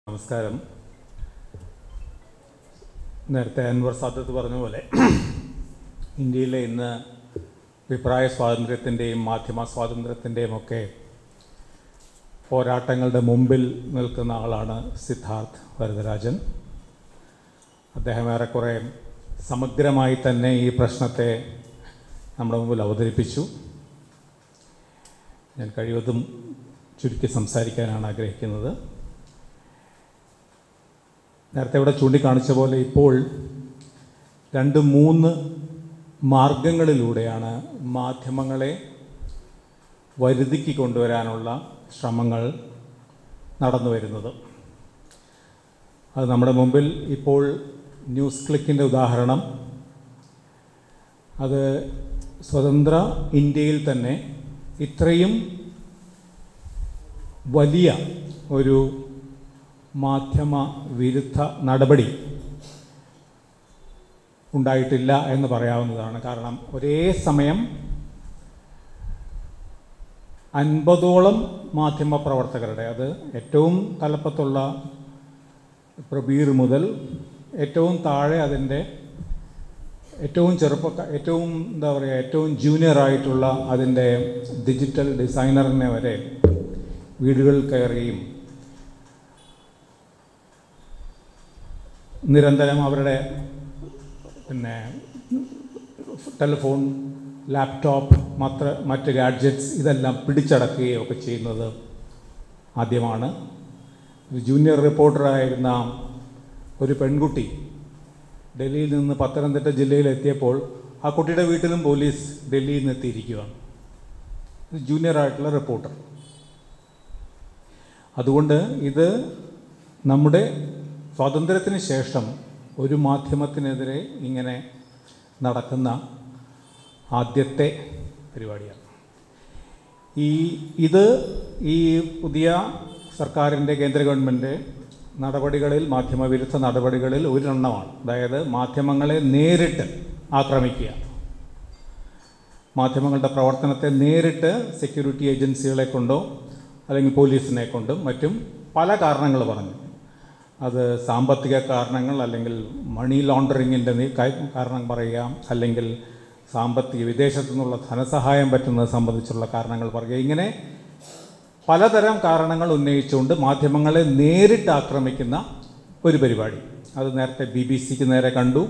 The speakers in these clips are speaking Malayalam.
നമസ്കാരം നേരത്തെ അൻവർ സാദത്ത് പറഞ്ഞ പോലെ ഇന്ത്യയിലെ ഇന്ന് അഭിപ്രായ സ്വാതന്ത്ര്യത്തിൻ്റെയും മാധ്യമ സ്വാതന്ത്ര്യത്തിൻ്റെയും ഒക്കെ പോരാട്ടങ്ങളുടെ മുമ്പിൽ നിൽക്കുന്ന ആളാണ് സിദ്ധാർത്ഥ് വരദരാജൻ അദ്ദേഹം ഏറെക്കുറെ സമഗ്രമായി തന്നെ ഈ പ്രശ്നത്തെ നമ്മുടെ മുമ്പിൽ അവതരിപ്പിച്ചു ഞാൻ കഴിവതും ചുരുക്കി സംസാരിക്കാനാണ് ആഗ്രഹിക്കുന്നത് നേരത്തെ ഇവിടെ ചൂണ്ടിക്കാണിച്ച പോലെ ഇപ്പോൾ രണ്ട് മൂന്ന് മാർഗങ്ങളിലൂടെയാണ് മാധ്യമങ്ങളെ വരുതിക്ക് കൊണ്ടുവരാനുള്ള ശ്രമങ്ങൾ നടന്നു വരുന്നത് അത് നമ്മുടെ മുമ്പിൽ ഇപ്പോൾ ന്യൂസ് ക്ലിക്കിൻ്റെ ഉദാഹരണം അത് സ്വതന്ത്ര ഇന്ത്യയിൽ തന്നെ ഇത്രയും വലിയ ഒരു മാധ്യമ വിരുദ്ധ നടപടി ഉണ്ടായിട്ടില്ല എന്ന് പറയാവുന്നതാണ് കാരണം ഒരേ സമയം അൻപതോളം മാധ്യമ പ്രവർത്തകരുടെ അത് ഏറ്റവും തലപ്പത്തുള്ള പ്രബീർ മുതൽ ഏറ്റവും താഴെ അതിൻ്റെ ഏറ്റവും ചെറുപ്പ ഏറ്റവും എന്താ പറയുക ഏറ്റവും ജൂനിയർ ആയിട്ടുള്ള അതിൻ്റെ ഡിജിറ്റൽ ഡിസൈനറിനെ വരെ വീടുകളിൽ കയറിയും നിരന്തരം അവരുടെ പിന്നെ ടെലിഫോൺ ലാപ്ടോപ്പ് മത്ര മറ്റ് ഗാഡ്ജറ്റ്സ് ഇതെല്ലാം പിടിച്ചടക്കുകയും ഒക്കെ ചെയ്യുന്നത് ആദ്യമാണ് ഒരു ജൂനിയർ റിപ്പോർട്ടറായിരുന്ന ഒരു പെൺകുട്ടി ഡൽഹിയിൽ നിന്ന് പത്തനംതിട്ട ജില്ലയിലെത്തിയപ്പോൾ ആ കുട്ടിയുടെ വീട്ടിലും പോലീസ് ഡൽഹിയിൽ നിന്ന് എത്തിയിരിക്കുകയാണ് ജൂനിയർ ആയിട്ടുള്ള റിപ്പോർട്ടർ അതുകൊണ്ട് ഇത് നമ്മുടെ സ്വാതന്ത്ര്യത്തിന് ശേഷം ഒരു മാധ്യമത്തിനെതിരെ ഇങ്ങനെ നടക്കുന്ന ആദ്യത്തെ പരിപാടിയാണ് ഈ ഇത് ഈ പുതിയ സർക്കാരിൻ്റെ കേന്ദ്ര ഗവൺമെൻറ് നടപടികളിൽ മാധ്യമവിരുദ്ധ നടപടികളിൽ ഒരെണ്ണമാണ് അതായത് മാധ്യമങ്ങളെ നേരിട്ട് ആക്രമിക്കുക മാധ്യമങ്ങളുടെ പ്രവർത്തനത്തെ നേരിട്ട് സെക്യൂരിറ്റി ഏജൻസികളെ കൊണ്ടോ അല്ലെങ്കിൽ പോലീസിനെ കൊണ്ടും മറ്റും പല കാരണങ്ങൾ പറഞ്ഞു അത് സാമ്പത്തിക കാരണങ്ങൾ അല്ലെങ്കിൽ മണി ലോണ്ടറിങ്ങിൻ്റെ കാരണം പറയുക അല്ലെങ്കിൽ സാമ്പത്തിക വിദേശത്തു നിന്നുള്ള ധനസഹായം പറ്റുന്നത് സംബന്ധിച്ചുള്ള കാരണങ്ങൾ പറയുക ഇങ്ങനെ പലതരം കാരണങ്ങൾ ഉന്നയിച്ചുകൊണ്ട് മാധ്യമങ്ങളെ നേരിട്ട് ആക്രമിക്കുന്ന ഒരു പരിപാടി അത് നേരത്തെ ബി ബി സിക്ക് നേരെ കണ്ടു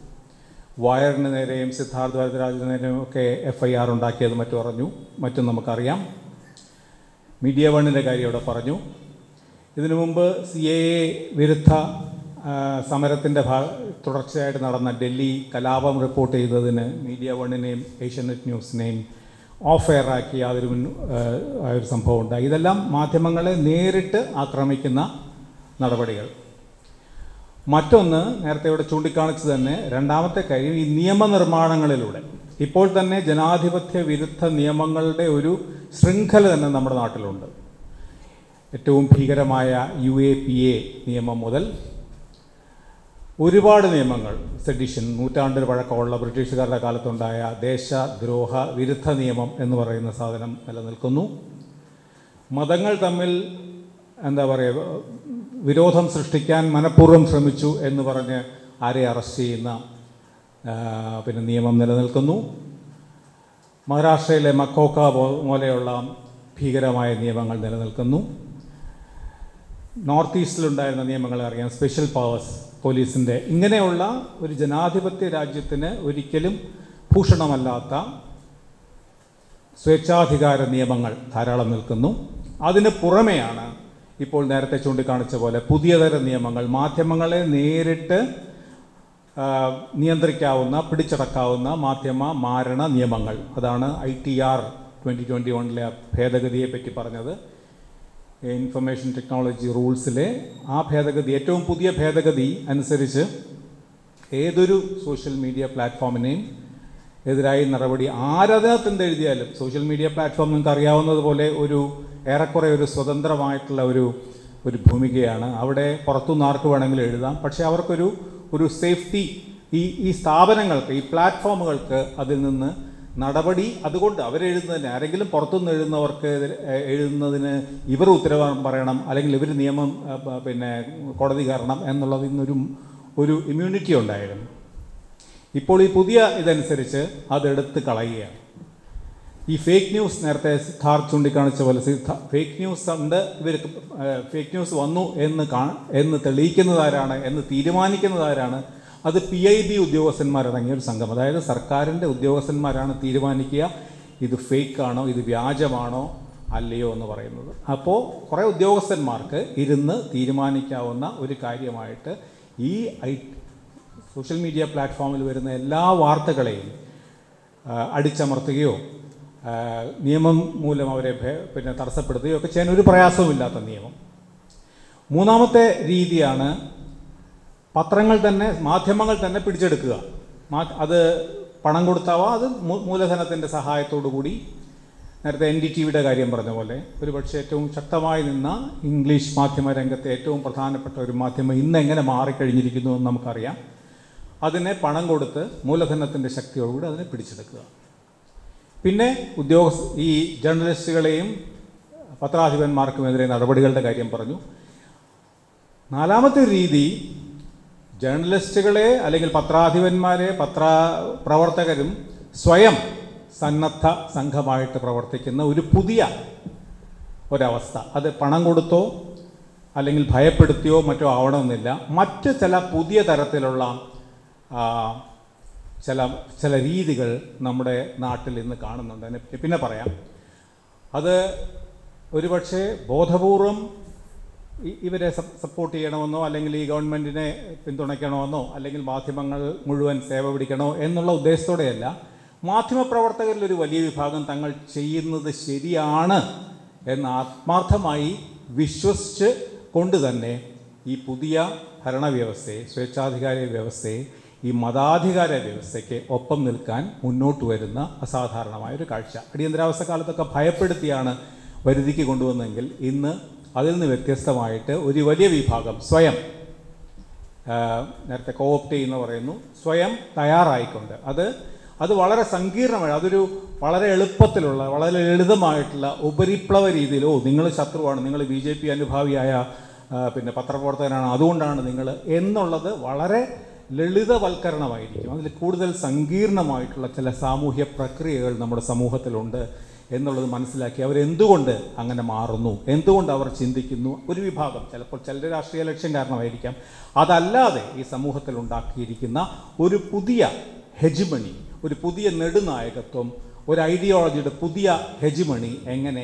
വയറിന് നേരെയും സിദ്ധാർത്ഥ് വരദരാജിന് നേരെയും ഒക്കെ എഫ് ഐ ആർ ഉണ്ടാക്കിയത് മറ്റും പറഞ്ഞു മറ്റും നമുക്കറിയാം മീഡിയ വണ്ണിൻ്റെ കാര്യം ഇവിടെ പറഞ്ഞു ഇതിനു മുമ്പ് സി എ എ വിരുദ്ധ സമരത്തിൻ്റെ ഭാഗ തുടർച്ചയായിട്ട് നടന്ന ഡൽഹി കലാപം റിപ്പോർട്ട് ചെയ്തതിന് മീഡിയ വണ്ണിനെയും ഏഷ്യാനെറ്റ് ന്യൂസിനെയും ഓഫ് എയർ ആക്കി അതൊരു മുൻ ആ ഒരു സംഭവം ഉണ്ടായി ഇതെല്ലാം മാധ്യമങ്ങളെ നേരിട്ട് ആക്രമിക്കുന്ന നടപടികൾ മറ്റൊന്ന് നേരത്തെ ഇവിടെ ചൂണ്ടിക്കാണിച്ചു തന്നെ രണ്ടാമത്തെ കാര്യം ഈ നിയമനിർമ്മാണങ്ങളിലൂടെ ഇപ്പോൾ തന്നെ ജനാധിപത്യ വിരുദ്ധ നിയമങ്ങളുടെ ഒരു ശൃംഖല തന്നെ നമ്മുടെ നാട്ടിലുണ്ട് ഏറ്റവും ഭീകരമായ യു എ പി എ നിയമം മുതൽ ഒരുപാട് നിയമങ്ങൾ സെഡിഷൻ നൂറ്റാണ്ടിൽ പഴക്കമുള്ള ബ്രിട്ടീഷുകാരുടെ കാലത്തുണ്ടായ ദേശദ്രോഹ വിരുദ്ധ നിയമം എന്ന് പറയുന്ന സാധനം നിലനിൽക്കുന്നു മതങ്ങൾ തമ്മിൽ എന്താ പറയുക വിരോധം സൃഷ്ടിക്കാൻ മനഃപൂർവ്വം ശ്രമിച്ചു എന്ന് പറഞ്ഞ് ആരെ അറസ്റ്റ് ചെയ്യുന്ന പിന്നെ നിയമം നിലനിൽക്കുന്നു മഹാരാഷ്ട്രയിലെ മക്കോക്ക പോലെയുള്ള ഭീകരമായ നിയമങ്ങൾ നിലനിൽക്കുന്നു നോർത്ത് ഈസ്റ്റിലുണ്ടായിരുന്ന നിയമങ്ങൾ അറിയാം സ്പെഷ്യൽ പവേഴ്സ് പോലീസിൻ്റെ ഇങ്ങനെയുള്ള ഒരു ജനാധിപത്യ രാജ്യത്തിന് ഒരിക്കലും ഭൂഷണമല്ലാത്ത സ്വേച്ഛാധികാര നിയമങ്ങൾ ധാരാളം നിൽക്കുന്നു അതിന് പുറമെയാണ് ഇപ്പോൾ നേരത്തെ ചൂണ്ടിക്കാണിച്ച പോലെ പുതിയ തരം നിയമങ്ങൾ മാധ്യമങ്ങളെ നേരിട്ട് നിയന്ത്രിക്കാവുന്ന പിടിച്ചടക്കാവുന്ന മാധ്യമ മാരണ നിയമങ്ങൾ അതാണ് I T R twenty twenty വണ്ണിലെ ഭേദഗതിയെ പറ്റി പറഞ്ഞത് ഇൻഫർമേഷൻ ടെക്നോളജി റൂൾസിലെ ആ ഭേദഗതി ഏറ്റവും പുതിയ ഭേദഗതി അനുസരിച്ച് ഏതൊരു സോഷ്യൽ മീഡിയ പ്ലാറ്റ്ഫോമിനെയും എതിരായി നടപടി ആരതിനകത്ത് എഴുതിയാലും സോഷ്യൽ മീഡിയ പ്ലാറ്റ്ഫോം നിങ്ങൾക്ക് അറിയാവുന്നതുപോലെ ഒരു ഏറെക്കുറെ ഒരു സ്വതന്ത്രമായിട്ടുള്ള ഒരു ഒരു ഭൂമികയാണ് അവിടെ പുറത്തുനിന്ന് ആർക്ക് വേണമെങ്കിലും എഴുതാം പക്ഷേ അവർക്കൊരു ഒരു സേഫ്റ്റി ഈ ഈ സ്ഥാപനങ്ങൾക്ക് ഈ പ്ലാറ്റ്ഫോമുകൾക്ക് അതിൽ നിന്ന് നടപടി അതുകൊണ്ട് അവരെഴുതുന്നതിന് ആരെങ്കിലും പുറത്തുനിന്ന് എഴുതുന്നവർക്ക് എതിരെ- എ- എഴുതുന്നതിന് ഇവർ ഉത്തരവാദം പറയണം അല്ലെങ്കിൽ ഇവർ നിയമം ആ, പ- പിന്നെ കോടതി കയറണം എന്നുള്ളതിൽ നിന്നൊരു ഒരു ഇമ്മ്യൂണിറ്റി ഉണ്ടായിരുന്നു ഇപ്പോൾ ഈ പുതിയ ഇതനുസരിച്ച് അതെടുത്ത് കളയുകയാണ് ഈ ഫേക്ക് ന്യൂസ് നേരത്തെ സിദ്ധാർത്ഥ് ചൂണ്ടിക്കാണിച്ച പോലെ ഫേക്ക് ന്യൂസ് ഉണ്ട് ഇവർക്ക് ഫേക്ക് ന്യൂസ് വന്നു എന്ന് കാ എന്ന് തെളിയിക്കുന്നതാരാണ് എന്ന് തീരുമാനിക്കുന്നതാരാണ് അത് പി ഐ ബി ഉദ്യോഗസ്ഥന്മാരടങ്ങിയ ഒരു സംഘം അതായത് സർക്കാരിൻ്റെ ഉദ്യോഗസ്ഥന്മാരാണ് തീരുമാനിക്കുക ഇത് ഫേക്ക് ആണോ ഇത് വ്യാജമാണോ അല്ലയോ എന്ന് പറയുന്നത് അപ്പോൾ കുറേ ഉദ്യോഗസ്ഥന്മാർക്ക് ഇരുന്ന് തീരുമാനിക്കാവുന്ന ഒരു കാര്യമായിട്ട് ഈ ഐ സോഷ്യൽ മീഡിയ പ്ലാറ്റ്ഫോമിൽ വരുന്ന എല്ലാ വാർത്തകളെയും ആ, അടിച്ചമർത്തുകയോ ആ, നിയമം മൂലം അവരെ ഭേ- പിന്നെ തടസ്സപ്പെടുത്തുകയോ ഒക്കെ ചെയ്യാൻ ഒരു പ്രയാസവുമില്ലാത്ത നിയമം മൂന്നാമത്തെ രീതിയാണ് പത്രങ്ങൾ തന്നെ മാധ്യമങ്ങൾ തന്നെ പിടിച്ചെടുക്കുക മാ- അത് പണം കൊടുത്താവാം അത് മൂ- മൂലധനത്തിൻ്റെ സഹായത്തോടു കൂടി നേരത്തെ എൻ ഡി ടി വിയുടെ കാര്യം പറഞ്ഞ പോലെ ഒരു പക്ഷേ ഏറ്റവും ശക്തമായി നിന്ന ഇംഗ്ലീഷ് മാധ്യമ രംഗത്തെ ഏറ്റവും പ്രധാനപ്പെട്ട ഒരു മാധ്യമം ഇന്ന് എങ്ങനെ മാറിക്കഴിഞ്ഞിരിക്കുന്നു എന്ന് നമുക്കറിയാം അതിനെ പണം കൊടുത്ത് മൂലധനത്തിൻ്റെ ശക്തിയോടുകൂടി അതിനെ പിടിച്ചെടുക്കുക പിന്നെ ഉദ്യോഗസ്ഥ ഈ ജേർണലിസ്റ്റുകളെയും പത്രാധിപന്മാർക്കുമെതിരെ നടപടികളുടെ കാര്യം പറഞ്ഞു നാലാമത്തെ ഒരു രീതി ജേർണലിസ്റ്റുകളെ അല്ലെങ്കിൽ പത്രാധിപന്മാരെ പത്ര പ്രവർത്തകരും സ്വയം സന്നദ്ധ സംഘമായിട്ട് പ്രവർത്തിക്കുന്ന ഒരു പുതിയ ഒരവസ്ഥ അത് പണം കൊടുത്തോ അല്ലെങ്കിൽ ഭയപ്പെടുത്തിയോ മറ്റോ ആവണമെന്നില്ല മറ്റ് ചില പുതിയ തരത്തിലുള്ള ആ, ചില ചില രീതികൾ നമ്മുടെ നാട്ടിൽ ഇന്ന് കാണുന്നുണ്ട് അതിനെ പറ്റി പിന്നെ പറയാം അത് ഒരുപക്ഷെ ബോധപൂർവം ഇ- ഇവരെ സ- സപ്പോർട്ട് ചെയ്യണമെന്നോ അല്ലെങ്കിൽ ഈ ഗവൺമെൻറ്റിനെ പിന്തുണയ്ക്കണമെന്നോ അല്ലെങ്കിൽ മാധ്യമങ്ങൾ മുഴുവൻ സേവ പിടിക്കണോ എന്നുള്ള ഉദ്ദേശത്തോടെയല്ല മാധ്യമപ്രവർത്തകരിൽ ഒരു വലിയ വിഭാഗം തങ്ങൾ ചെയ്യുന്നത് ശരിയാണ് എന്ന് ആത്മാർത്ഥമായി വിശ്വസിച്ച് കൊണ്ട് തന്നെ ഈ പുതിയ ഭരണവ്യവസ്ഥയെ സ്വേച്ഛാധികാര വ്യവസ്ഥയെ ഈ മതാധികാര വ്യവസ്ഥയ്ക്ക് ഒപ്പം നിൽക്കാൻ മുന്നോട്ട് വരുന്ന അസാധാരണമായ ഒരു കാഴ്ച അടിയന്തരാവസ്ഥ കാലത്തൊക്കെ ഭയപ്പെടുത്തിയാണ് വരുതിക്ക് കൊണ്ടുവന്നെങ്കിൽ ഇന്ന് അതിൽ നിന്ന് വ്യത്യസ്തമായിട്ട് ഒരു വലിയ വിഭാഗം സ്വയം ആ, നേരത്തെ കോപ്റ്റ് എന്ന് പറയുന്നു സ്വയം തയ്യാറായിക്കൊണ്ട് അത് അത് വളരെ സങ്കീർണമായ അതൊരു വളരെ എളുപ്പത്തിലുള്ള വളരെ ലളിതമായിട്ടുള്ള ഉപരിപ്ലവ രീതിയിലോ നിങ്ങൾ ശത്രുവാണ് നിങ്ങൾ ബി ജെ പി അനുഭാവിയായ ആ, പിന്നെ പത്രപ്രവർത്തകനാണ് അതുകൊണ്ടാണ് നിങ്ങൾ എന്നുള്ളത് വളരെ ലളിതവൽക്കരണമായിരിക്കും അതിൽ കൂടുതൽ സങ്കീർണമായിട്ടുള്ള ചില സാമൂഹ്യ പ്രക്രിയകൾ നമ്മുടെ സമൂഹത്തിലുണ്ട് എന്നുള്ളത് മനസ്സിലാക്കി അവരെന്തുകൊണ്ട് അങ്ങനെ മാറുന്നു എന്തുകൊണ്ട് അവർ ചിന്തിക്കുന്നു ഒരു വിഭാഗം ചിലപ്പോൾ ചിലർ രാഷ്ട്രീയ ലക്ഷ്യം കാരണമായിരിക്കാം അതല്ലാതെ ഈ സമൂഹത്തിൽ ഉണ്ടാക്കിയിരിക്കുന്ന ഒരു പുതിയ ഹെജിമണി ഒരു പുതിയ നെടുനായകത്വം ഒരു ഐഡിയോളജിയുടെ പുതിയ ഹെജിമണി എങ്ങനെ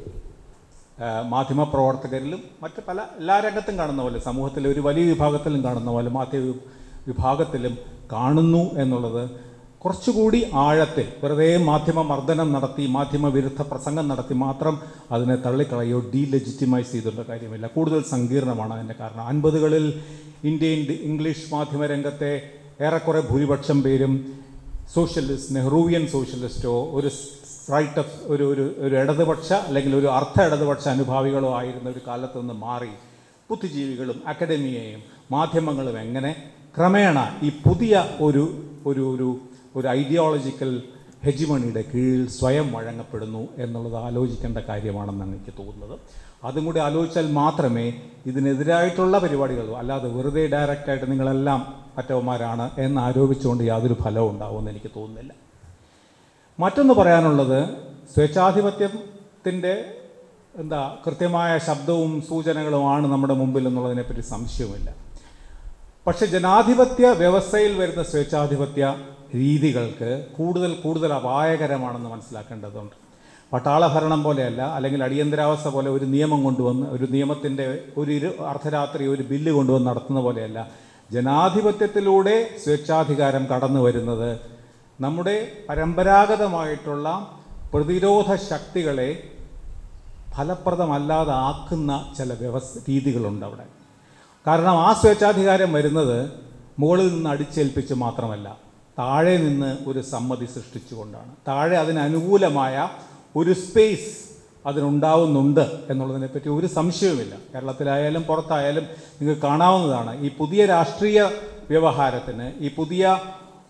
ആ, മാധ്യമപ്രവർത്തകരിലും മറ്റ് പല എല്ലാ രംഗത്തും കാണുന്ന പോലെ സമൂഹത്തിലെ ഒരു വലിയ വിഭാഗത്തിലും കാണുന്ന പോലെ മാധ്യമ വി- വിഭാഗത്തിലും കാണുന്നു എന്നുള്ളത് കുറച്ചുകൂടി ആഴത്തിൽ വെറുതെ മാധ്യമ മർദ്ദനം നടത്തി മാധ്യമ വിരുദ്ധ പ്രസംഗം നടത്തി മാത്രം അതിനെ തള്ളിക്കളയോ ഡീലെജിറ്റിമൈസ് ചെയ്തുള്ള കാര്യമില്ല കൂടുതൽ സങ്കീർണമാണ് അതിൻ്റെ കാരണം അൻപതുകളിൽ ഇന്ത്യൻ ഡി- ഇംഗ്ലീഷ് മാധ്യമ രംഗത്തെ ഏറെക്കുറെ ഭൂരിപക്ഷം പേരും സോഷ്യലിസ്റ്റ് നെഹ്റൂവിയൻ സോഷ്യലിസ്റ്റോ ഒരു റൈറ്റ് ഓഫ് ഒരു ഒരു ഒരു ഇടതുപക്ഷ അല്ലെങ്കിൽ ഒരു അർദ്ധ ഇടതുപക്ഷ അനുഭാവികളോ ആയിരുന്ന ഒരു കാലത്ത് നിന്ന് മാറി ബുദ്ധിജീവികളും അക്കാഡമിയെയും മാധ്യമങ്ങളും എങ്ങനെ ക്രമേണ ഈ പുതിയ ഒരു ഒരു ഒരു ഒരു ഐഡിയോളജിക്കൽ ഹെജിമണിയുടെ കീഴിൽ സ്വയം വഴങ്ങപ്പെടുന്നു എന്നുള്ളത് ആലോചിക്കേണ്ട കാര്യമാണെന്നാണ് എനിക്ക് തോന്നുന്നത് അതും കൂടി ആലോചിച്ചാൽ മാത്രമേ ഇതിനെതിരായിട്ടുള്ള പരിപാടികൾ അല്ലാതെ വെറുതെ ഡയറക്റ്റായിട്ട് നിങ്ങളെല്ലാം മറ്റവന്മാരാണ് എന്ന് ആരോപിച്ചുകൊണ്ട് യാതൊരു ഫലവും ഉണ്ടാവുമെന്ന് എനിക്ക് തോന്നുന്നില്ല മറ്റൊന്ന് പറയാനുള്ളത് സ്വേച്ഛാധിപത്യത്തിൻ്റെ എന്താ കൃത്യമായ ശബ്ദവും സൂചനകളുമാണ് നമ്മുടെ മുമ്പിൽ എന്നുള്ളതിനെപ്പറ്റി സംശയവുമില്ല പക്ഷെ ജനാധിപത്യ വ്യവസ്ഥയിൽ വരുന്ന സ്വേച്ഛാധിപത്യ രീതികൾക്ക് കൂടുതൽ കൂടുതൽ അപായകരമാണെന്ന് മനസ്സിലാക്കേണ്ടതുണ്ട് പട്ടാള ഭരണം പോലെയല്ല അല്ലെങ്കിൽ അടിയന്തരാവസ്ഥ പോലെ ഒരു നിയമം കൊണ്ടുവന്ന് ഒരു നിയമത്തിൻ്റെ ഒരു ഇരു അർദ്ധരാത്രി ഒരു ബില്ല് കൊണ്ടുവന്ന് നടത്തുന്ന പോലെയല്ല ജനാധിപത്യത്തിലൂടെ സ്വേച്ഛാധികാരം കടന്നു വരുന്നത് നമ്മുടെ പരമ്പരാഗതമായിട്ടുള്ള പ്രതിരോധ ശക്തികളെ ഫലപ്രദമല്ലാതെ ആക്കുന്ന ചില വ്യവസ്ഥ രീതികളുണ്ട് അവിടെ കാരണം ആ സ്വേച്ഛാധികാരം വരുന്നത് മുകളിൽ നിന്ന് അടിച്ചേൽപ്പിച്ച് മാത്രമല്ല താഴെ നിന്ന് ഒരു സമ്മതി സൃഷ്ടിച്ചുകൊണ്ടാണ് താഴെ അതിനനുകൂലമായ ഒരു സ്പേസ് അതിനുണ്ടാവുന്നുണ്ട് എന്നുള്ളതിനെപ്പറ്റി ഒരു സംശയവുമില്ല കേരളത്തിലായാലും പുറത്തായാലും നിങ്ങൾക്ക് കാണാവുന്നതാണ് ഈ പുതിയ രാഷ്ട്രീയ വ്യവഹാരത്തിന് ഈ പുതിയ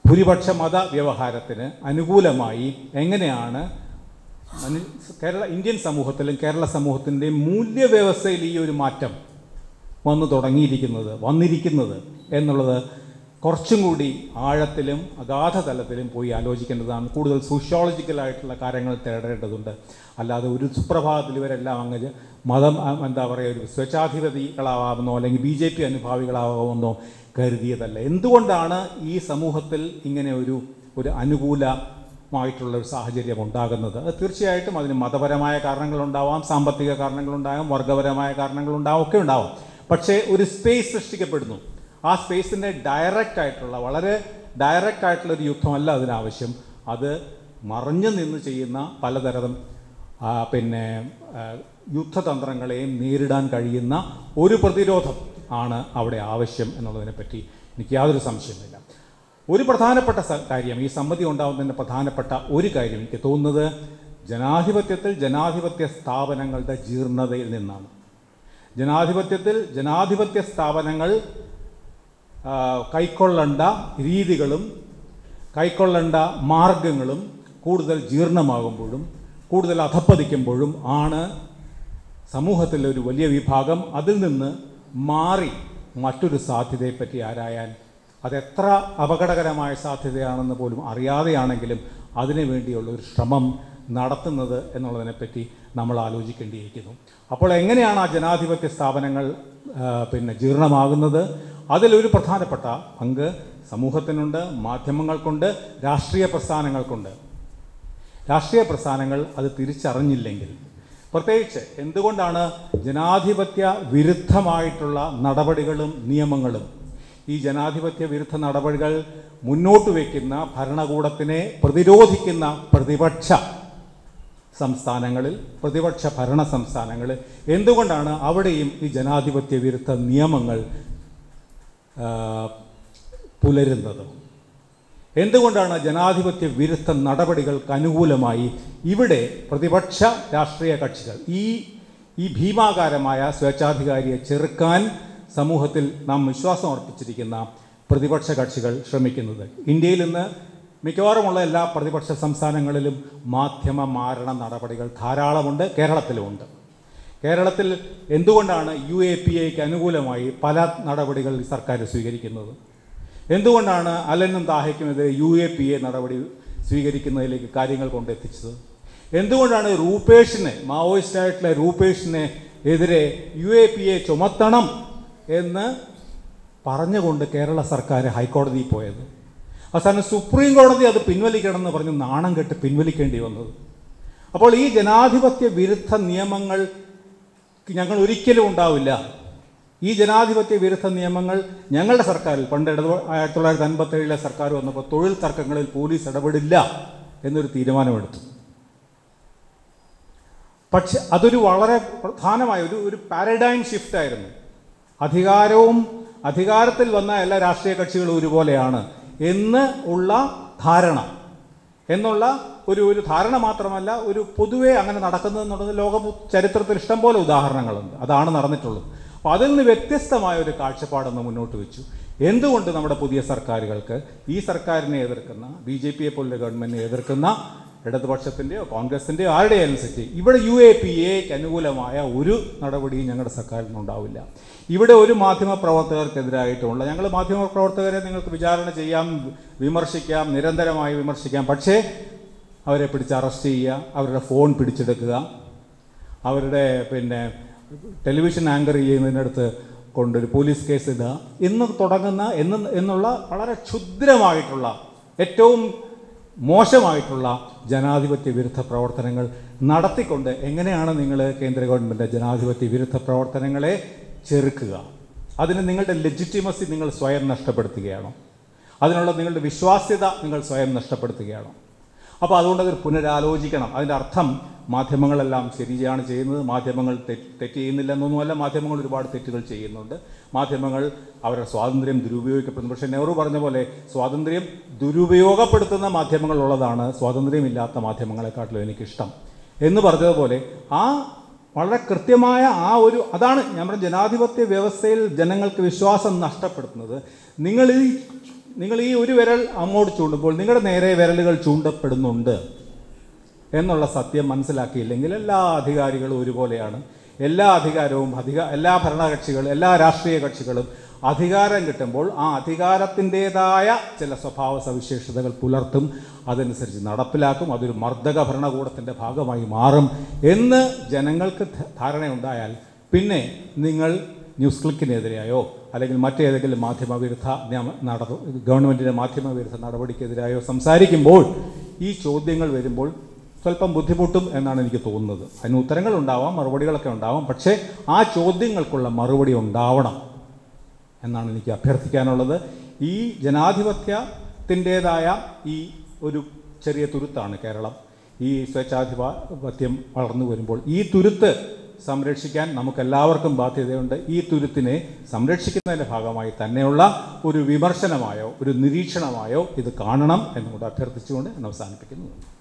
ഭൂരിപക്ഷ മത വ്യവഹാരത്തിന് അനുകൂലമായി എങ്ങനെയാണ് മനു- കേരള ഇന്ത്യൻ സമൂഹത്തിലും കേരള സമൂഹത്തിൻ്റെയും മൂല്യവ്യവസ്ഥയിൽ ഈ ഒരു മാറ്റം വന്നു തുടങ്ങിയിരിക്കുന്നത് വന്നിരിക്കുന്നത് എന്നുള്ളത് കുറച്ചും കൂടി ആഴത്തിലും അഗാധ തലത്തിലും പോയി ആലോചിക്കേണ്ടതാണ് കൂടുതൽ സോഷ്യോളജിക്കലായിട്ടുള്ള കാര്യങ്ങൾ തേടേണ്ടതുണ്ട് അല്ലാതെ ഒരു സുപ്രഭാതത്തിൽ ഇവരെല്ലാം അങ്ങ് മതം ആ, എന്താ പറയുക ഒരു സ്വേച്ഛാധിപതികളാവാമെന്നോ അല്ലെങ്കിൽ ബി ജെ പി അനുഭാവികളാവാമെന്നോ കരുതിയതല്ല എന്തുകൊണ്ടാണ് ഈ സമൂഹത്തിൽ ഇങ്ങനെ ഒരു ഒരു അനുകൂലമായിട്ടുള്ള ഒരു സാഹചര്യം ഉണ്ടാകുന്നത് അത് തീർച്ചയായിട്ടും അതിന് മതപരമായ കാരണങ്ങളുണ്ടാവാം സാമ്പത്തിക കാരണങ്ങളുണ്ടാകാം വർഗപരമായ കാരണങ്ങളുണ്ടാവും ഒക്കെ ഉണ്ടാവാം പക്ഷേ ഒരു സ്പേസ് സൃഷ്ടിക്കപ്പെടുന്നു ആ സ്പേസിൻ്റെ ഡയറക്റ്റ് ആയിട്ടുള്ള വളരെ ഡയറക്റ്റ് ആയിട്ടുള്ള ഒരു യുദ്ധമല്ല അതിനാവശ്യം അത് മറഞ്ഞു നിന്ന് ചെയ്യുന്ന പലതരം ആ, പിന്നെ ആ, യുദ്ധതന്ത്രങ്ങളെയും നേരിടാൻ കഴിയുന്ന ഒരു പ്രതിരോധം ആണ് അവിടെ ആവശ്യം എന്നുള്ളതിനെപ്പറ്റി എനിക്ക് യാതൊരു സംശയമില്ല ഒരു പ്രധാനപ്പെട്ട സ- കാര്യം ഈ സമ്മതി ഉണ്ടാകുന്നതിൻ്റെ പ്രധാനപ്പെട്ട ഒരു കാര്യം എനിക്ക് തോന്നുന്നത് ജനാധിപത്യത്തിൽ ജനാധിപത്യ സ്ഥാപനങ്ങളുടെ ജീർണതയിൽ നിന്നാണ് ജനാധിപത്യത്തിൽ ജനാധിപത്യ സ്ഥാപനങ്ങൾ ആ, കൈക്കൊള്ളേണ്ട രീതികളും കൈക്കൊള്ളേണ്ട മാർഗങ്ങളും കൂടുതൽ ജീർണമാകുമ്പോഴും കൂടുതൽ അധപ്പതിക്കുമ്പോഴും ആണ് സമൂഹത്തിലെ ഒരു വലിയ വിഭാഗം അതിൽ നിന്ന് മാറി മറ്റൊരു സാധ്യതയെപ്പറ്റി ആരായാൻ അതെത്ര അപകടകരമായ സാധ്യതയാണെന്ന് പോലും അറിയാതെയാണെങ്കിലും അതിനു വേണ്ടിയുള്ള ഒരു ശ്രമം നടത്തുന്നത് എന്നുള്ളതിനെപ്പറ്റി നമ്മൾ ആലോചിക്കേണ്ടിയിരിക്കുന്നു അപ്പോൾ എങ്ങനെയാണ് ആ ജനാധിപത്യ സ്ഥാപനങ്ങൾ ആ, പിന്നെ ജീർണമാകുന്നത് അതിലൊരു പ്രധാനപ്പെട്ട പങ്ക് സമൂഹത്തിനുണ്ട് മാധ്യമങ്ങൾക്കുണ്ട് രാഷ്ട്രീയ പ്രസ്ഥാനങ്ങൾക്കുണ്ട് രാഷ്ട്രീയ പ്രസ്ഥാനങ്ങൾ അത് തിരിച്ചറിഞ്ഞില്ലെങ്കിൽ പ്രത്യേകിച്ച് എന്തുകൊണ്ടാണ് ജനാധിപത്യ വിരുദ്ധമായിട്ടുള്ള നടപടികളും നിയമങ്ങളും ഈ ജനാധിപത്യ വിരുദ്ധ നടപടികൾ മുന്നോട്ട് വയ്ക്കുന്ന ഭരണകൂടത്തിനെ പ്രതിരോധിക്കുന്ന പ്രതിപക്ഷ സംസ്ഥാനങ്ങളിൽ പ്രതിപക്ഷ ഭരണ സംസ്ഥാനങ്ങളിൽ എന്തുകൊണ്ടാണ് അവിടെയും ഈ ജനാധിപത്യ വിരുദ്ധ നിയമങ്ങൾ ആ, പുലരുന്നത് എന്തുകൊണ്ടാണ് ജനാധിപത്യ വിരുദ്ധ നടപടികൾക്ക് അനുകൂലമായി ഇവിടെ പ്രതിപക്ഷ രാഷ്ട്രീയ കക്ഷികൾ ഈ ഈ ഭീമാകാരമായ സ്വേച്ഛാധികാരിയെ ചെറുക്കാൻ സമൂഹത്തിൽ നാം വിശ്വാസം അർപ്പിച്ചിരിക്കുന്ന പ്രതിപക്ഷ കക്ഷികൾ ശ്രമിക്കുന്നത് ഇന്ത്യയിൽ ഇന്ന് മിക്കവാറുമുള്ള എല്ലാ പ്രതിപക്ഷ സംസ്ഥാനങ്ങളിലും മാധ്യമ മാരണ നടപടികൾ ധാരാളമുണ്ട് കേരളത്തിലുമുണ്ട് കേരളത്തിൽ എന്തുകൊണ്ടാണ് യു എ പി എക്ക് അനുകൂലമായി പല നടപടികൾ ഈ സർക്കാർ സ്വീകരിക്കുന്നത് എന്തുകൊണ്ടാണ് അലനും താഹയ്ക്കുമെതിരെ യു എ പി എ നടപടി സ്വീകരിക്കുന്നതിലേക്ക് കാര്യങ്ങൾ കൊണ്ടെത്തിച്ചത് എന്തുകൊണ്ടാണ് റൂപേഷിനെ മാവോയിസ്റ്റായിട്ടുള്ള റൂപേഷിനെ എതിരെ യു എ പി എ ചുമത്തണം എന്ന് പറഞ്ഞുകൊണ്ട് കേരള സർക്കാർ ഹൈക്കോടതിയിൽ പോയത് അവസാനം സുപ്രീം കോടതി അത് പിൻവലിക്കണമെന്ന് പറഞ്ഞ് നാണം കെട്ട് പിൻവലിക്കേണ്ടി വന്നത് അപ്പോൾ ഈ ജനാധിപത്യ വിരുദ്ധ നിയമങ്ങൾ ഞങ്ങൾ ഒരിക്കലും ഉണ്ടാവില്ല ഈ ജനാധിപത്യ വിരുദ്ധ നിയമങ്ങൾ ഞങ്ങളുടെ സർക്കാരിൽ പണ്ട് ഇടത് ആയിരത്തി തൊള്ളായിരത്തി അൻപത്തേഴിലെ സർക്കാർ വന്നപ്പോൾ തൊഴിൽ തർക്കങ്ങളിൽ പോലീസ് ഇടപെടില്ല എന്നൊരു തീരുമാനമെടുത്തു പക്ഷെ അതൊരു വളരെ പ്രധാനമായ ഒരു ഒരു പാരഡൈം ഷിഫ്റ്റ് ആയിരുന്നു അധികാരവും അധികാരത്തിൽ വന്ന എല്ലാ രാഷ്ട്രീയ കക്ഷികളും ഒരുപോലെയാണ് എന്ന് ഉള്ള ധാരണ എന്നുള്ള ഒരു ഒരു ധാരണ മാത്രമല്ല ഒരു പൊതുവെ അങ്ങനെ നടക്കുന്നത് എന്നുള്ളത് ലോക ചരിത്രത്തിൽ ഇഷ്ടംപോലെ ഉദാഹരണങ്ങളുണ്ട് അതാണ് നടന്നിട്ടുള്ളത് അപ്പോൾ അതിൽ നിന്ന് വ്യത്യസ്തമായ ഒരു കാഴ്ചപ്പാടൊന്ന് മുന്നോട്ട് വെച്ചു എന്തുകൊണ്ട് നമ്മുടെ പുതിയ സർക്കാരുകൾക്ക് ഈ സർക്കാരിനെ എതിർക്കുന്ന ബി ജെ പിയെ പോലുള്ള ഗവൺമെൻറ്റിനെ എതിർക്കുന്ന ഇടതുപക്ഷത്തിൻ്റെയോ കോൺഗ്രസിൻ്റെയോ ആരുടെയായാലും സെറ്റ് ഇവിടെ യു എ പി എക്ക് അനുകൂലമായ ഒരു നടപടിയും ഞങ്ങളുടെ സർക്കാരിൽ നിന്നുണ്ടാവില്ല ഇവിടെ ഒരു മാധ്യമ പ്രവർത്തകർക്കെതിരായിട്ടുള്ള ഞങ്ങൾ മാധ്യമ പ്രവർത്തകരെ നിങ്ങൾക്ക് വിചാരണ ചെയ്യാം വിമർശിക്കാം നിരന്തരമായി വിമർശിക്കാം പക്ഷേ അവരെ പിടിച്ച് അറസ്റ്റ് ചെയ്യുക അവരുടെ ഫോൺ പിടിച്ചെടുക്കുക അവരുടെ പിന്നെ ടെലിവിഷൻ ആങ്കർ ചെയ്യുന്നതിനടുത്ത് കൊണ്ടൊരു പോലീസ് കേസ് ഇടുക എന്ന് തുടങ്ങുന്ന എന്ന് എന്നുള്ള വളരെ ക്ഷുദ്രമായിട്ടുള്ള ഏറ്റവും മോശമായിട്ടുള്ള ജനാധിപത്യ വിരുദ്ധ പ്രവർത്തനങ്ങൾ നടത്തിക്കൊണ്ട് എങ്ങനെയാണ് നിങ്ങൾ കേന്ദ്ര ഗവൺമെൻറ് ജനാധിപത്യ വിരുദ്ധ പ്രവർത്തനങ്ങളെ ചെറുക്കുക അതിന് നിങ്ങളുടെ ലെജിറ്റിമസി നിങ്ങൾ സ്വയം നഷ്ടപ്പെടുത്തുകയാണോ അതിനുള്ള നിങ്ങളുടെ വിശ്വാസ്യത നിങ്ങൾ സ്വയം നഷ്ടപ്പെടുത്തുകയാണോ അപ്പോൾ അതുകൊണ്ട് അത് പുനരാലോചിക്കണം അതിൻ്റെ അർത്ഥം മാധ്യമങ്ങളെല്ലാം ശരിയാണ് ചെയ്യുന്നത് മാധ്യമങ്ങൾ തെറ്റ് തെറ്റ് ചെയ്യുന്നില്ല എന്നൊന്നുമല്ല മാധ്യമങ്ങൾ ഒരുപാട് തെറ്റുകൾ ചെയ്യുന്നുണ്ട് മാധ്യമങ്ങൾ അവരുടെ സ്വാതന്ത്ര്യം ദുരുപയോഗിക്കപ്പെടുന്നു പക്ഷേ നെഹ്റു പറഞ്ഞ പോലെ സ്വാതന്ത്ര്യം ദുരുപയോഗപ്പെടുത്തുന്ന മാധ്യമങ്ങളുള്ളതാണ് സ്വാതന്ത്ര്യമില്ലാത്ത മാധ്യമങ്ങളെക്കാട്ടിലും എനിക്കിഷ്ടം എന്ന് പറഞ്ഞതുപോലെ ആ വളരെ കൃത്യമായ ആ ഒരു അതാണ് നമ്മുടെ ജനാധിപത്യ വ്യവസ്ഥയിൽ ജനങ്ങൾക്ക് വിശ്വാസം നഷ്ടപ്പെടുത്തുന്നത് നിങ്ങൾ ഈ നിങ്ങൾ ഈ ഒരു വിരൽ അങ്ങോട്ട് ചൂണ്ടുമ്പോൾ നിങ്ങളുടെ നേരെ വിരലുകൾ ചൂണ്ടപ്പെടുന്നുണ്ട് എന്നുള്ള സത്യം മനസ്സിലാക്കിയില്ലെങ്കിൽ എല്ലാ അധികാരികളും ഒരുപോലെയാണ് എല്ലാ അധികാരവും അധിക എല്ലാ ഭരണകക്ഷികളും എല്ലാ രാഷ്ട്രീയ കക്ഷികളും അധികാരം കിട്ടുമ്പോൾ ആ അധികാരത്തിൻ്റെതായ ചില സ്വഭാവ സവിശേഷതകൾ പുലർത്തും അതനുസരിച്ച് നടപ്പിലാക്കും അതൊരു മർദ്ദക ഭരണകൂടത്തിൻ്റെ ഭാഗമായി മാറും എന്ന് ജനങ്ങൾക്ക് ധ- ധാരണയുണ്ടായാൽ പിന്നെ നിങ്ങൾ ന്യൂസ് ക്ലിക്കിനെതിരെയോ അല്ലെങ്കിൽ മറ്റേതെങ്കിലും മാധ്യമവിരുദ്ധ നിയമ- നട ഗവൺമെൻറ്റിൻ്റെ മാധ്യമവിരുദ്ധ നടപടിക്കെതിരായോ സംസാരിക്കുമ്പോൾ ഈ ചോദ്യങ്ങൾ വരുമ്പോൾ സ്വല്പം ബുദ്ധിമുട്ടും എന്നാണ് എനിക്ക് തോന്നുന്നത് അതിന് ഉത്തരങ്ങൾ ഉണ്ടാവാം മറുപടികളൊക്കെ ഉണ്ടാവാം പക്ഷേ ആ ചോദ്യങ്ങൾക്കുള്ള മറുപടി ഉണ്ടാവണം എന്നാണ് എനിക്ക് അഭ്യർത്ഥിക്കാനുള്ളത് ഈ ജനാധിപത്യത്തിൻ്റേതായ ഈ ഒരു ചെറിയ തുരുത്താണ് കേരളം ഈ സ്വേച്ഛാധിപത്യം വളർന്നു വരുമ്പോൾ ഈ തുരുത്ത് സംരക്ഷിക്കാൻ നമുക്കെല്ലാവർക്കും ബാധ്യതയുണ്ട് ഈ തുരുത്തിനെ സംരക്ഷിക്കുന്നതിൻ്റെ ഭാഗമായി തന്നെയുള്ള ഒരു വിമർശനമായോ ഒരു നിരീക്ഷണമായോ ഇത് കാണണം എന്നുകൂടെ അഭ്യർത്ഥിച്ചുകൊണ്ട് ഞാൻ അവസാനിപ്പിക്കുന്നു